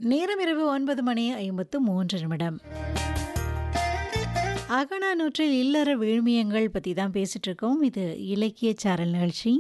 நேரம் இரவு ஒன்பது மணி ஐம்பத்து மூன்று நிமிடம் அகநானூற்றில் இல்லற விழுமியங்கள் பற்றி தான் பேசிட்டு இருக்கோம் இது இலக்கிய சாரல் நிகழ்ச்சி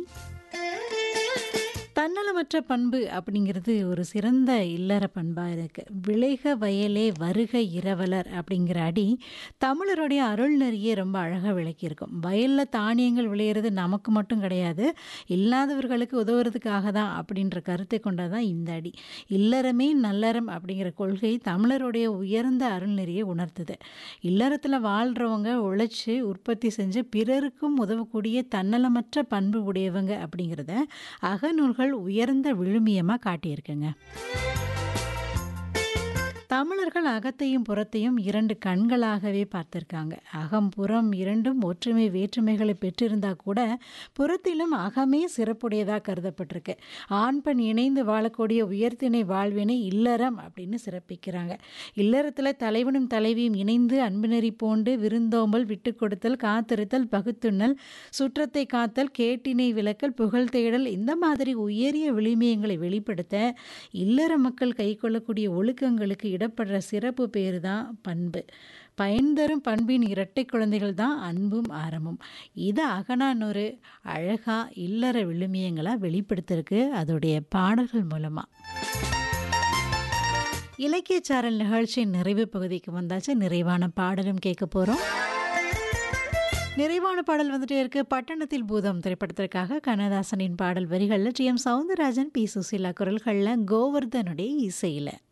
தன்னலமற்ற பண்பு அப்படிங்கிறது ஒரு சிறந்த இல்லற பண்பாக இருக்கு விளைக வயலே வருக இரவலர் அப்படிங்கிற அடி தமிழருடைய அருள் நெறியே ரொம்ப அழகாக விளக்கியிருக்கும் வயலில் தானியங்கள் விளையிறது நமக்கு மட்டும் கிடையாது இல்லாதவர்களுக்கு உதவுறதுக்காக தான் அப்படின்ற கருத்தை கொண்டதான் இந்த அடி இல்லறமே நல்லறம் அப்படிங்கிற கொள்கை தமிழருடைய உயர்ந்த அருள் நெறியை உணர்த்துது இல்லறத்தில் வாழ்கிறவங்க உழைச்சி உற்பத்தி செஞ்சு பிறருக்கும் உதவக்கூடிய தன்னலமற்ற பண்பு உடையவங்க அப்படிங்கிறத அகநூல்கள் உயர்ந்த விழுமியமாக காட்டியிருக்குங்க தமிழர்கள் அகத்தையும் புறத்தையும் இரண்டு கண்களாகவே பார்த்திருக்காங்க அகம் புறம் இரண்டும் ஒற்றுமை வேற்றுமைகளை பெற்றிருந்தா கூட புறத்திலும் அகமே சிறப்புடையதாக கருதப்பட்டிருக்கு ஆண் பெண் இணைந்து வாழக்கூடிய உயர்த்திணை வாழ்வினை இல்லறம் அப்படின்னு சிறப்பிக்கிறாங்க இல்லறத்தில் தலைவனும் தலைவியும் இணைந்து அன்புநெறி போண்டு விருந்தோம்பல் விட்டு கொடுத்தல் காத்திருத்தல் பகுத்துண்ணல் சுற்றத்தை காத்தல் கேட்டினை விளக்கல் புகழ் தேடல் இந்த மாதிரி உயரிய விளிமியங்களை வெளிப்படுத்த இல்லற மக்கள் கைக்கொள்ளக்கூடிய ஒழுக்கங்களுக்கு இடப்படுற சிறப்பு பேர் தான் பண்பு பயன் தரும் பண்பின் இரட்டை குழந்தைகள் தான் அன்பும் ஆரமும் இதை அகனானூறு அழகா இல்லற விழுமியங்களாக வெளிப்படுத்திருக்கு அதோடைய பாடல்கள் மூலமாக இலக்கியச்சாரல் நிகழ்ச்சியின் நிறைவு பகுதிக்கு வந்தாச்சு நிறைவான பாடலும் கேட்க போகிறோம் நிறைவான பாடல் வந்துட்டே இருக்கு பட்டணத்தில் பூதம் திரைப்படத்திற்காக கண்ணதாசனின் பாடல் வரிகளில் T M Soundararajan P Susheela குரல்களில் கோவர்தனுடைய இசையில்